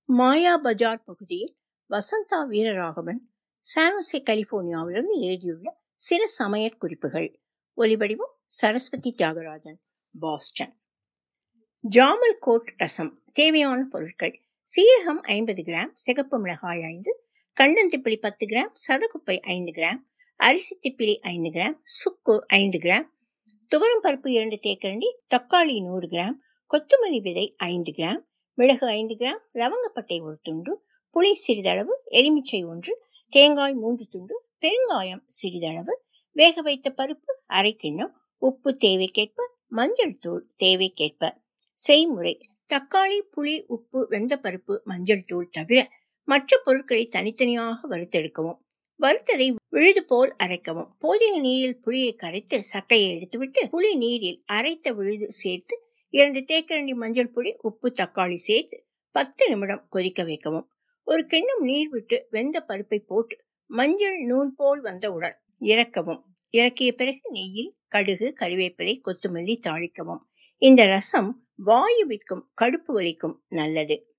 மாயா பஜார் பகுதியில் வசந்தா வீரராகவன் சானோசே கலிபோர்னியாவிலிருந்து எழுதியுள்ள சில சமையற் குறிப்புகள் ஒலிவடிவம் சரஸ்வதி தியாகராஜன் பாஸ்டன் ஜாமல் கோட் ரசம் தேவையான பொருட்கள் சீரகம் ஐம்பது கிராம் சிகப்பு மிளகாய் ஐந்து கண்டந்திப்பிலி பத்து கிராம் சதகுப்பை ஐந்து கிராம் அரிசி திப்பிலி ஐந்து கிராம் சுக்கு ஐந்து கிராம் துவரம் பருப்பு இரண்டு தேக்கரண்டி தக்காளி நூறு கிராம் கொத்தமல்லி விதை ஐந்து கிராம் மிளகு ஐந்து கிராம் லவங்கப்பட்டை ஒரு துண்டு புளி சிறிதளவு எலுமிச்சை ஒன்று தேங்காய் மூன்று துண்டு பெருங்காயம் சிறிதளவு வேக வைத்த பருப்பு அரை கிண்ணம் உப்பு தேவைக்கேற்ப மஞ்சள் தூள் தேவைக்கேற்ப செய்முறை தக்காளி புளி உப்பு வெந்த பருப்பு மஞ்சள் தூள் தவிர மற்ற பொருட்களை தனித்தனியாக வறுத்தெடுக்கவும் வறுத்ததை விழுது போல் அரைக்கவும் போதிய நீரில் புளியை கரைத்து சக்கையை எடுத்துவிட்டு புளி நீரில் அரைத்த விழுது சேர்த்து இரண்டு தேக்கரண்டி மஞ்சள் பொடி உப்பு தக்காளி சேர்த்து பத்து நிமிடம் கொதிக்க வைக்கவும் ஒரு கிண்ணம் நீர் விட்டு வெந்த பருப்பை போட்டு மஞ்சள் நூல் போல் வந்தவுடன் இறக்கவும் இறக்கிய பிறகு நெய்யில் கடுகு கறிவேப்பிலை கொத்தமல்லி தாளிக்கவும் இந்த ரசம் வாயுவிற்கும் கடுப்பு வலிக்கும் நல்லது